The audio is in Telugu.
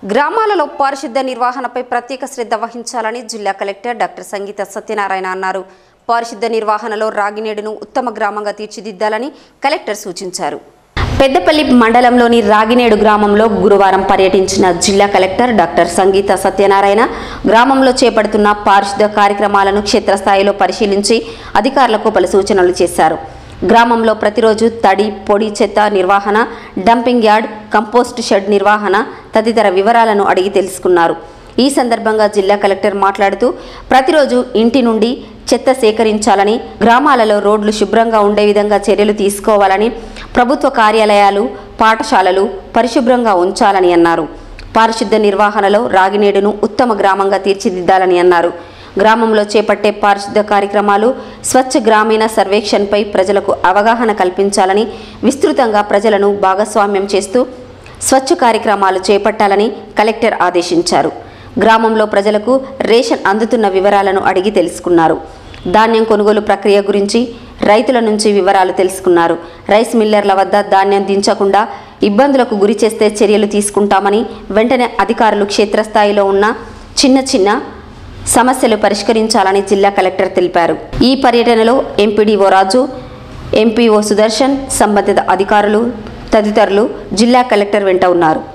గ్రామాలలో పారిశుద్ధ నిర్వహణపై ప్రత్యేక శ్రద్ధ వహించాలని జిల్లా కలెక్టర్ డాక్టర్ సంగీత సత్యనారాయణ అన్నారు పారిశుద్ధ నిర్వహణలో రాగినేడును ఉత్తమ గ్రామంగా తీర్చిదిద్దాలని కలెక్టర్ సూచించారు పెద్దపల్లి మండలంలోని రాగినేడు గ్రామంలో గురువారం పర్యటించిన జిల్లా కలెక్టర్ డాక్టర్ సంగీత సత్యనారాయణ గ్రామంలో చేపడుతున్న పారిశుద్ధ కార్యక్రమాలను క్షేత్రస్థాయిలో పరిశీలించి అధికారులకు పలు సూచనలు చేశారు గ్రామంలో ప్రతిరోజు తడి పొడి చెత్త నిర్వహణ డంపింగ్ యార్డ్ కంపోస్ట్ షెడ్ నిర్వహణ తదితర వివరాలను అడిగి తెలుసుకున్నారు ఈ సందర్భంగా జిల్లా కలెక్టర్ మాట్లాడుతూ ప్రతిరోజు ఇంటి నుండి చెత్త సేకరించాలని గ్రామాలలో రోడ్లు శుభ్రంగా ఉండే విధంగా చర్యలు తీసుకోవాలని ప్రభుత్వ కార్యాలయాలు పాఠశాలలు పరిశుభ్రంగా ఉంచాలని అన్నారు పారిశుద్ధ నిర్వహణలో రాగినేడును ఉత్తమ గ్రామంగా తీర్చిదిద్దాలని అన్నారు గ్రామంలో చేపట్టే పారిశుద్ధ కార్యక్రమాలు స్వచ్ఛ గ్రామీణ సర్వేక్షణపై ప్రజలకు అవగాహన కల్పించాలని విస్తృతంగా ప్రజలను భాగస్వామ్యం చేస్తూ స్వచ్ఛ కార్యక్రమాలు చేపట్టాలని కలెక్టర్ ఆదేశించారు గ్రామంలో ప్రజలకు రేషన్ అందుతున్న వివరాలను అడిగి తెలుసుకున్నారు ధాన్యం కొనుగోలు ప్రక్రియ గురించి రైతుల నుంచి వివరాలు తెలుసుకున్నారు రైస్ మిల్లర్ల వద్ద ధాన్యం దించకుండా ఇబ్బందులకు గురి చేస్తే చర్యలు తీసుకుంటామని వెంటనే అధికారులు క్షేత్రస్థాయిలో ఉన్న చిన్న చిన్న సమస్యలు పరిష్కరించాలని జిల్లా కలెక్టర్ తెలిపారు ఈ పర్యటనలో ఎంపీడీఓ రాజు ఎంపీఓ సుదర్శన్ సంబంధిత అధికారులు తదితరులు జిల్లా కలెక్టర్ వెంట ఉన్నారు